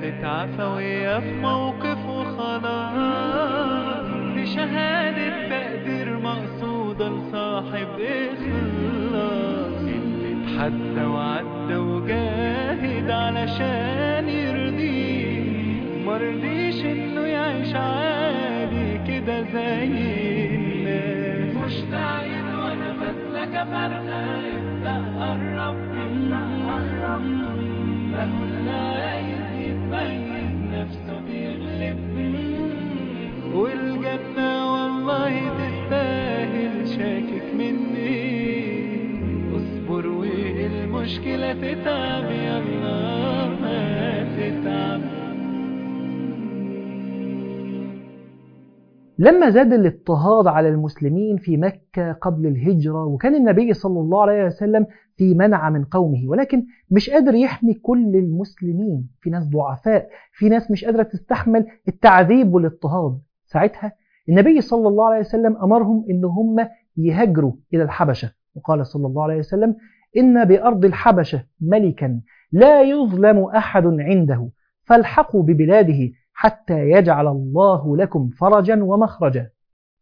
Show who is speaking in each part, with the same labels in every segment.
Speaker 1: شهادة عفوية في موقف وخلاص دي شهادة تقدير مقصودة لصاحب إخلاص اللي اتحدى وعدى وجاهد علشان يرضيه مرضيش إنه يعيش عادي كده زي الناس مشتاق وأنا فاتلك فرقة ابدأ قرب ابدأ قرب اللي عايز يتميز نفسه بيغلب والجنة والله تستاهل شاكك مني اصبر والمشكلة تتعب يلا ما تتعب
Speaker 2: لما زاد الاضطهاد على المسلمين في مكة قبل الهجرة وكان النبي صلى الله عليه وسلم في منع من قومه ولكن مش قادر يحمي كل المسلمين في ناس ضعفاء في ناس مش قادرة تستحمل التعذيب والاضطهاد ساعتها النبي صلى الله عليه وسلم أمرهم إن هم يهاجروا إلى الحبشة وقال صلى الله عليه وسلم إن بأرض الحبشة ملكا لا يظلم أحد عنده فالحقوا ببلاده حتى يجعل الله لكم فرجا ومخرجا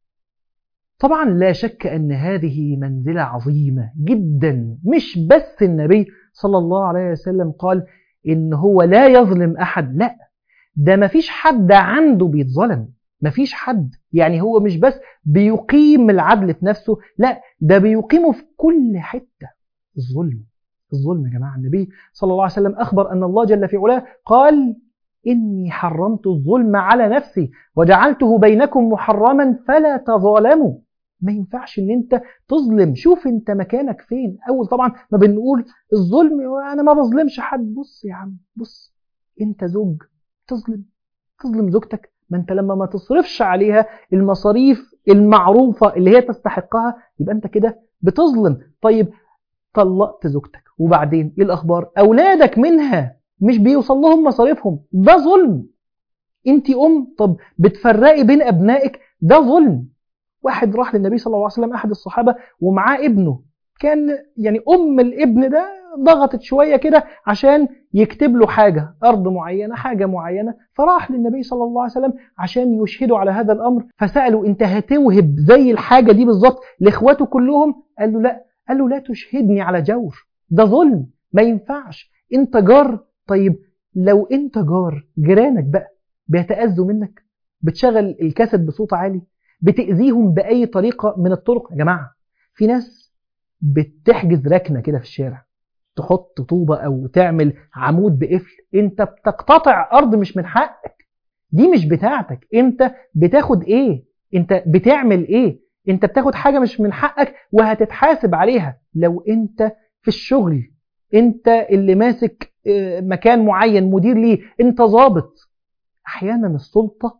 Speaker 2: طبعا لا شك أن هذه منزلة عظيمة جدا مش بس النبي صلى الله عليه وسلم قال إن هو لا يظلم أحد لا ده مفيش حد عنده بيتظلم مفيش حد يعني هو مش بس بيقيم العدل في نفسه لا ده بيقيمه في كل حتة الظلم الظلم يا جماعة النبي صلى الله عليه وسلم أخبر أن الله جل في علاه قال إني حرمت الظلم على نفسي وجعلته بينكم محرما فلا تظالموا ما ينفعش ان انت تظلم شوف انت مكانك فين اول طبعا ما بنقول الظلم انا ما بظلمش حد بص يا عم بص انت زوج تظلم تظلم زوجتك ما انت لما ما تصرفش عليها المصاريف المعروفة اللي هي تستحقها يبقى انت كده بتظلم طيب طلقت زوجتك وبعدين ايه الاخبار اولادك منها مش بيوصل لهم مصاريفهم ده ظلم انت ام طب بتفرقي بين ابنائك ده ظلم واحد راح للنبي صلى الله عليه وسلم احد الصحابه ومعاه ابنه كان يعني ام الابن ده ضغطت شويه كده عشان يكتب له حاجه ارض معينه حاجه معينه فراح للنبي صلى الله عليه وسلم عشان يشهدوا على هذا الامر فسالوا انت هتوهب زي الحاجه دي بالظبط لاخواته كلهم قال له لا قال له لا تشهدني على جور ده ظلم ما ينفعش انت جار طيب لو انت جار جيرانك بقى بيتاذوا منك بتشغل الكاسيت بصوت عالي بتاذيهم باي طريقه من الطرق يا جماعه في ناس بتحجز ركنه كده في الشارع تحط طوبه او تعمل عمود بقفل انت بتقتطع ارض مش من حقك دي مش بتاعتك انت بتاخد ايه انت بتعمل ايه انت بتاخد حاجه مش من حقك وهتتحاسب عليها لو انت في الشغل انت اللي ماسك مكان معين مدير ليه انت ظابط احيانا السلطه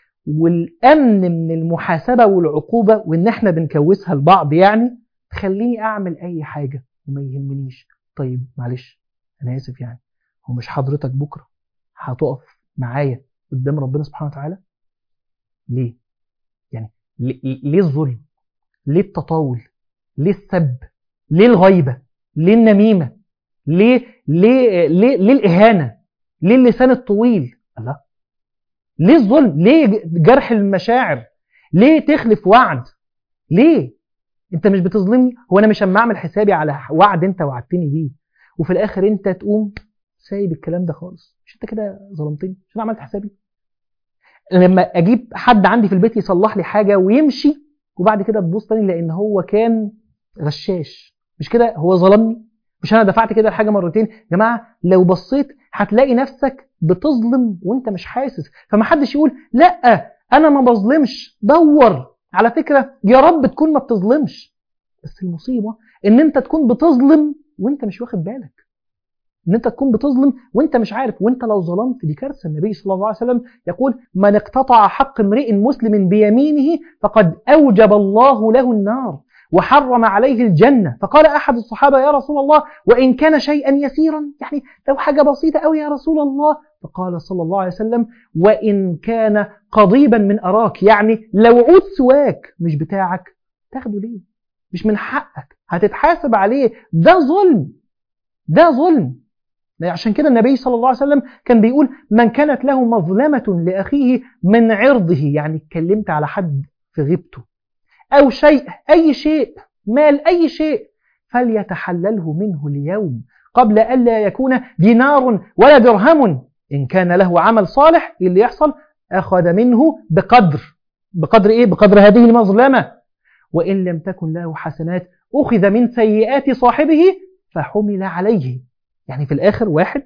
Speaker 2: والامن من المحاسبه والعقوبه وان احنا بنكوسها لبعض يعني تخليني اعمل اي حاجه وما يهمنيش طيب معلش انا اسف يعني هو مش حضرتك بكره هتقف معايا قدام ربنا سبحانه وتعالى ليه يعني ليه الظلم ليه التطاول ليه السب ليه الغيبه ليه النميمه ليه ليه ليه, ليه الاهانه ليه اللسان الطويل الله ليه الظلم ليه جرح المشاعر ليه تخلف وعد ليه انت مش بتظلمني هو انا مش اما اعمل حسابي على وعد انت وعدتني بيه وفي الاخر انت تقوم سايب الكلام ده خالص مش انت كده ظلمتني مش انا عملت حسابي لما اجيب حد عندي في البيت يصلح لي حاجه ويمشي وبعد كده تبص تاني لان هو كان غشاش مش كده هو ظلمني مش انا دفعت كده الحاجه مرتين يا جماعه لو بصيت هتلاقي نفسك بتظلم وانت مش حاسس فما حدش يقول لا انا ما بظلمش دور على فكره يا رب تكون ما بتظلمش بس المصيبه ان انت تكون بتظلم وانت مش واخد بالك ان انت تكون بتظلم وانت مش عارف وانت لو ظلمت دي كارثه النبي صلى الله عليه وسلم يقول من اقتطع حق امرئ مسلم بيمينه فقد اوجب الله له النار وحرم عليه الجنة فقال أحد الصحابة يا رسول الله وإن كان شيئا يسيرا يعني لو حاجة بسيطة أوي يا رسول الله فقال صلى الله عليه وسلم وإن كان قضيبا من أراك يعني لو عود سواك مش بتاعك تاخده ليه مش من حقك هتتحاسب عليه ده ظلم ده ظلم عشان كده النبي صلى الله عليه وسلم كان بيقول من كانت له مظلمة لأخيه من عرضه يعني اتكلمت على حد في غيبته أو شيء أي شيء مال أي شيء فليتحلله منه اليوم قبل ألا يكون دينار ولا درهم إن كان له عمل صالح اللي يحصل أخذ منه بقدر بقدر إيه؟ بقدر هذه المظلمة وإن لم تكن له حسنات أخذ من سيئات صاحبه فحمل عليه يعني في الآخر واحد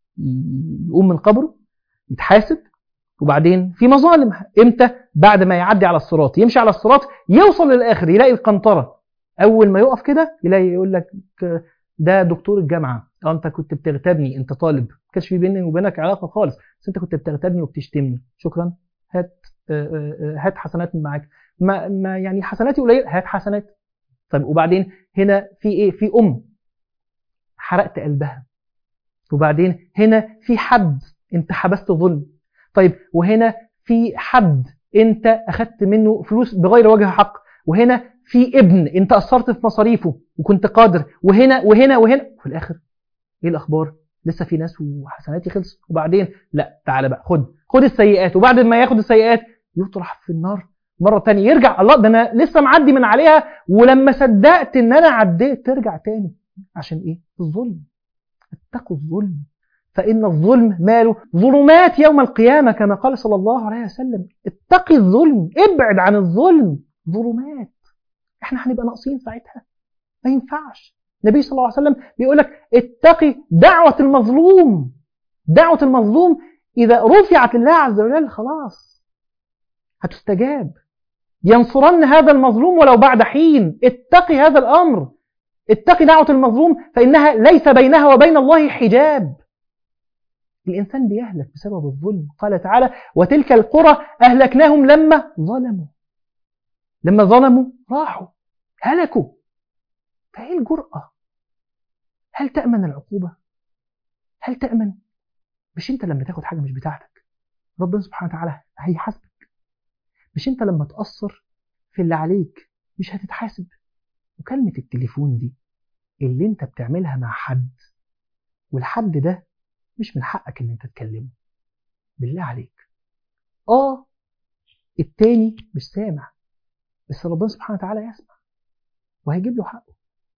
Speaker 2: يقوم من قبره يتحاسب وبعدين في مظالم امتى بعد ما يعدي على الصراط يمشي على الصراط يوصل للآخر يلاقي القنطرة أول ما يقف كده يلاقي يقول لك ده دكتور الجامعة اه انت كنت بتغتابني انت طالب ما كانش في بيني وبينك علاقة خالص بس انت كنت بتغتابني وبتشتمني شكرا هات هات حسنات من معاك ما, ما يعني حسناتي قليله هات حسنات طيب وبعدين هنا في ايه في ام حرقت قلبها وبعدين هنا في حد انت حبست ظلم طيب وهنا في حد انت اخذت منه فلوس بغير وجه حق وهنا في ابن انت قصرت في مصاريفه وكنت قادر وهنا وهنا وهنا وفي الاخر ايه الاخبار لسه في ناس وحسناتي خلص وبعدين لا تعالى بقى خد خد السيئات وبعد ما ياخد السيئات يطرح في النار مرة تانية يرجع الله ده أنا لسه معدي من عليها ولما صدقت إن أنا عديت ترجع تاني عشان إيه؟ الظلم اتقوا الظلم فإن الظلم ماله ظلمات يوم القيامة كما قال صلى الله عليه وسلم اتقي الظلم ابعد عن الظلم ظلمات احنا هنبقى ناقصين ساعتها ما ينفعش النبي صلى الله عليه وسلم بيقول لك اتقي دعوة المظلوم دعوة المظلوم إذا رفعت لله عز وجل خلاص هتستجاب ينصرن هذا المظلوم ولو بعد حين اتقي هذا الأمر اتقي دعوة المظلوم فإنها ليس بينها وبين الله حجاب الإنسان بيهلك بسبب الظلم قال تعالى وتلك القرى أهلكناهم لما ظلموا لما ظلموا راحوا هلكوا فإيه الجرأة هل تأمن العقوبة هل تأمن مش انت لما تاخد حاجة مش بتاعتك ربنا سبحانه وتعالى هيحاسبك مش انت لما تقصر في اللي عليك مش هتتحاسب مكالمة التليفون دي اللي انت بتعملها مع حد والحد ده مش من حقك ان انت تكلمه بالله عليك اه التاني مش سامع بس ربنا سبحانه وتعالى يسمع وهيجيب له حقه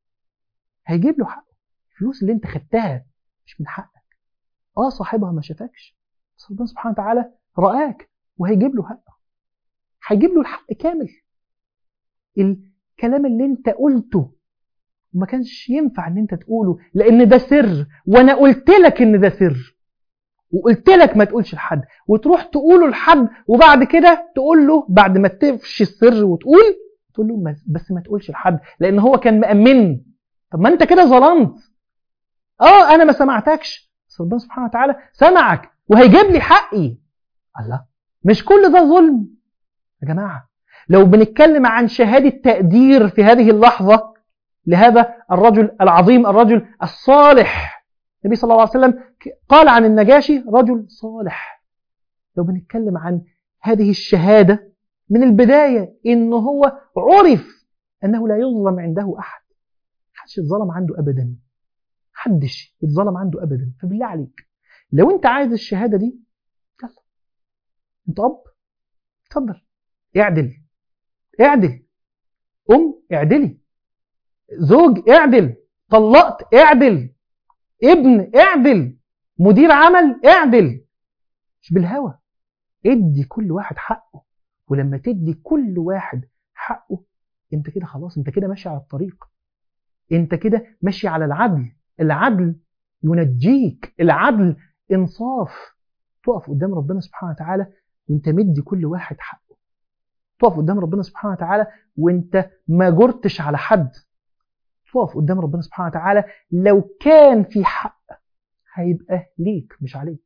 Speaker 2: هيجيب له حقه الفلوس اللي انت خدتها مش من حقك اه صاحبها ما شافكش بس ربنا سبحانه وتعالى رآك وهيجيب له حقه هيجيب له الحق كامل الكلام اللي انت قلته ما كانش ينفع ان انت تقوله لان ده سر وانا قلت لك ان ده سر وقلت لك ما تقولش لحد وتروح تقوله لحد وبعد كده تقول له بعد ما تفشي السر وتقول تقول له بس ما تقولش لحد لان هو كان مأمني طب ما انت كده ظلمت اه انا ما سمعتكش بس ربنا سبحانه وتعالى سمعك وهيجيب لي حقي الله مش كل ده ظلم يا جماعه لو بنتكلم عن شهاده تقدير في هذه اللحظه لهذا الرجل العظيم الرجل الصالح النبي صلى الله عليه وسلم قال عن النجاشي رجل صالح لو بنتكلم عن هذه الشهادة من البداية إنه هو عرف أنه لا يظلم عنده أحد محدش يتظلم عنده أبدا محدش يتظلم عنده أبدا فبالله عليك لو أنت عايز الشهادة دي يلا أنت أب اتفضل اعدل اعدل أم اعدلي زوج اعدل طلقت اعدل ابن اعدل مدير عمل اعدل مش بالهوى ادي كل واحد حقه ولما تدي كل واحد حقه انت كده خلاص انت كده ماشي على الطريق انت كده ماشي على العدل العدل ينجيك العدل انصاف تقف قدام ربنا سبحانه وتعالى وانت مدي كل واحد حقه تقف قدام ربنا سبحانه وتعالى وانت ما جرتش على حد تقف قدام ربنا سبحانه وتعالى لو كان في حق هيبقى ليك مش عليك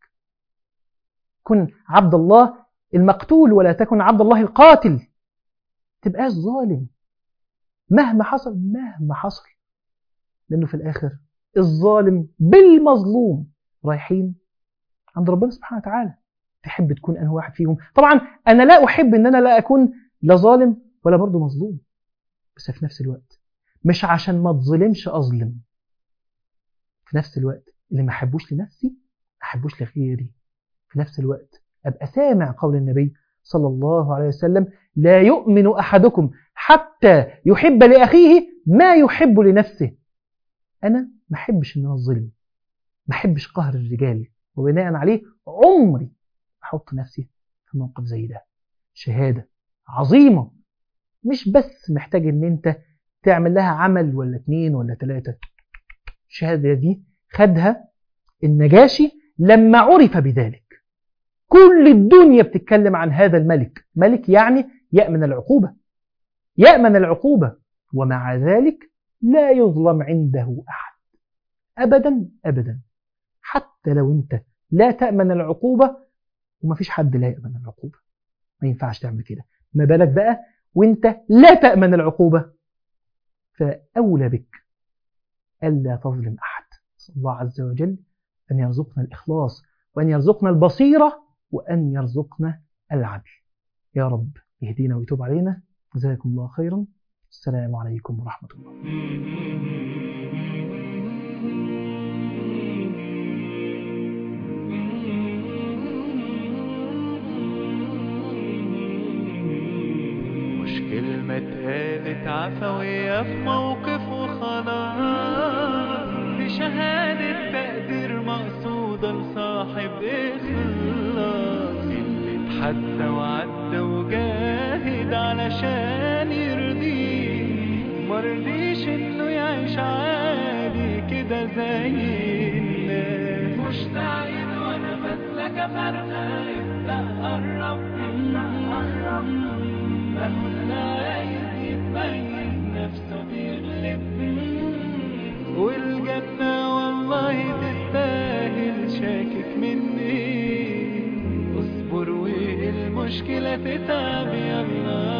Speaker 2: كن عبد الله المقتول ولا تكن عبد الله القاتل تبقاش ظالم مهما حصل مهما حصل لأنه في الآخر الظالم بالمظلوم رايحين عند ربنا سبحانه وتعالى تحب تكون أنا واحد فيهم طبعا أنا لا أحب أن أنا لا أكون لا ظالم ولا برضه مظلوم بس في نفس الوقت مش عشان ما تظلمش أظلم في نفس الوقت اللي ما أحبوش لنفسي ما أحبوش لغيري في نفس الوقت أبقى سامع قول النبي صلى الله عليه وسلم لا يؤمن أحدكم حتى يحب لأخيه ما يحب لنفسه أنا ما أحبش إن أنا الظلم ما أحبش قهر الرجال وبناء عليه عمري أحط نفسي في موقف زي ده شهادة عظيمة مش بس محتاج إن أنت تعمل لها عمل ولا اتنين ولا تلاتة الشهادة دي خدها النجاشي لما عرف بذلك كل الدنيا بتتكلم عن هذا الملك ملك يعني يأمن العقوبة يأمن العقوبة ومع ذلك لا يظلم عنده أحد أبدا أبدا حتى لو أنت لا تأمن العقوبة وما فيش حد لا يأمن العقوبة ما ينفعش تعمل كده ما بالك بقى وانت لا تأمن العقوبة فأولى بك ألا تظلم أحد صلى الله عز وجل أن يرزقنا الإخلاص وأن يرزقنا البصيرة وأن يرزقنا العدل يا رب يهدينا ويتوب علينا جزاكم الله خيرا السلام عليكم ورحمة الله
Speaker 1: مش كلمة اتقالت عفوية في موقف وخلاص دي شهادة تقدير مقصودة لصاحب إخلاص اللي اتحدى وعدى وجاهد علشان يرضيه مرضيش إنه يعيش عادي كده زي الناس مشتاق وأنا بسلك فرقة ابدأ قرب قرب والجنة والله تستاهل شاكك مني اصبر والمشكلة تتعب يلا